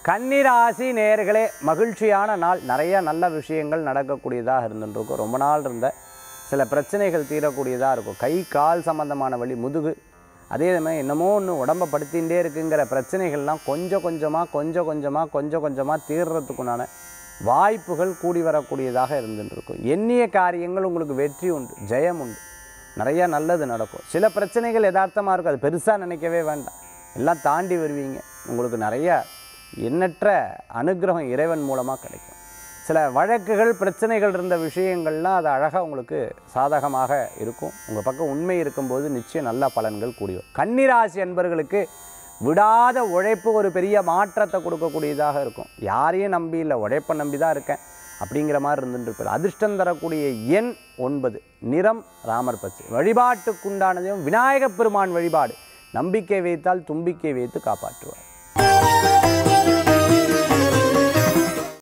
கன்னிராசி நேயர்களே மகிழ்ச்சியான நாள் நிறைய நல்ல விஷயங்கள் நடக்கக்கூடியதாக இருந்துருக்கும் ரொம்ப நாள் இருந்த சில பிரச்சனைகள் தீரக்கூடியதாக இருக்கும் கை கால் சம்பந்தமான வழி முதுகு அதே மாதிரி என்னமோ ஒன்று உடம்ப படுத்திகிட்டே இருக்குங்கிற பிரச்சனைகள்லாம் கொஞ்சம் கொஞ்சமாக கொஞ்சம் கொஞ்சமாக கொஞ்சம் கொஞ்சமாக தீர்றதுக்குண்டான வாய்ப்புகள் கூடி வரக்கூடியதாக இருந்துட்டு இருக்கும் எண்ணிய காரியங்கள் உங்களுக்கு வெற்றி உண்டு ஜெயம் உண்டு நிறைய நல்லது நடக்கும் சில பிரச்சனைகள் யதார்த்தமாக இருக்கும் அது பெருசாக நினைக்கவே வேண்டாம் எல்லாம் தாண்டி வருவீங்க உங்களுக்கு நிறைய எண்ணற்ற அனுக்கிரகம் இறைவன் மூலமாக கிடைக்கும் சில வழக்குகள் பிரச்சனைகள் இருந்த விஷயங்கள்லாம் அது அழகாக உங்களுக்கு சாதகமாக இருக்கும் உங்கள் பக்கம் உண்மை இருக்கும்போது நிச்சயம் நல்ல பலன்கள் கூடி வரும் கன்னிராசி என்பர்களுக்கு விடாத உழைப்பு ஒரு பெரிய மாற்றத்தை கொடுக்கக்கூடியதாக இருக்கும் யாரையும் நம்பி இல்லை உழைப்பை நம்பி தான் இருக்கேன் அப்படிங்கிற மாதிரி இருந்துட்டு இருப்பார் அதிர்ஷ்டம் தரக்கூடிய எண் ஒன்பது நிறம் ராமர் பச்சை வழிபாட்டுக்குண்டானதையும் விநாயகப் பெருமான் வழிபாடு நம்பிக்கை வைத்தால் தும்பிக்கை வைத்து காப்பாற்றுவார்